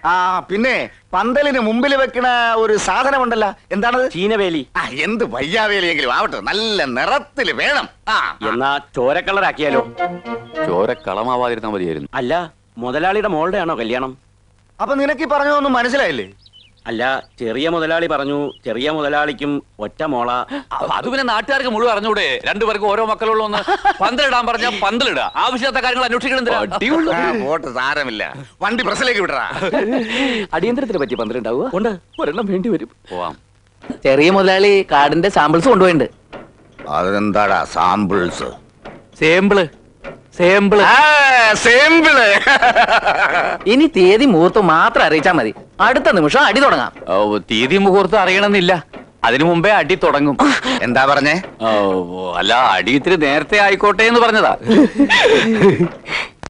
ആ പിന്നെ പന്തലിന് മുമ്പിൽ വെക്കണ ഒരു സാധനമുണ്ടല്ലോ എന്താണത് ചീനവേലി ആ എന്ത് വയ്യാവേലിയെങ്കിലും ആവട്ടെ നല്ല നിറത്തില് വേണം ആ എന്നാ ചോരക്കളറാക്കിയാലോ ചോര കളമാവാതിരുന്നാ മതിയായിരുന്നു അല്ല മുതലാളിയുടെ മോളുടെ ആണോ കല്യാണം അപ്പൊ നിനക്ക് ഈ പറഞ്ഞതൊന്നും മനസ്സിലായില്ലേ അല്ല ചെറിയ മുതലാളി പറഞ്ഞു ചെറിയ മുതലാളിക്കും ഒറ്റ മോള അത് പിന്നെ നാട്ടുകാർക്ക് മുഴുവൻ അറിഞ്ഞൂടെ രണ്ടുപേർക്ക് ഓരോ മക്കളുള്ള ഒന്ന് പന്തലിടാൻ പറഞ്ഞ പന്തലിടുക ആവശ്യത്തെ കാര്യങ്ങൾ അന്വേഷിക്കണം ആ, പോട്ട് സാരമില്ല വണ്ടി പ്രസിലേക്ക് വിടറാ അടിയന്തരത്തിന് പറ്റി പന്ത്രണ്ടാവുക ഉണ്ട് ഒരെണ്ണം വേണ്ടി വരും പോവാം ചെറിയ മുതലാളി കാർഡിന്റെ സാമ്പിൾസ് കൊണ്ടുപോയിട്ടുണ്ട് അതെന്താടാ സാമ്പിൾസ് സാമ്പിള് സാമ്പിള് സാമ്പിള് ഇനി തീയതി മുഹൂർത്തം മാത്രം അറിയിച്ചാൽ മതി അടുത്ത നിമിഷം അടി തുടങ്ങാം ഓ, തീയതി മുഹൂർത്തം അറിയണമെന്നില്ല അതിനു മുമ്പേ അടി തുടങ്ങും എന്താ പറഞ്ഞേ ഓ, അല്ല അടി ഇത്തിരി നേരത്തെ ആയിക്കോട്ടെ എന്ന് പറഞ്ഞതാ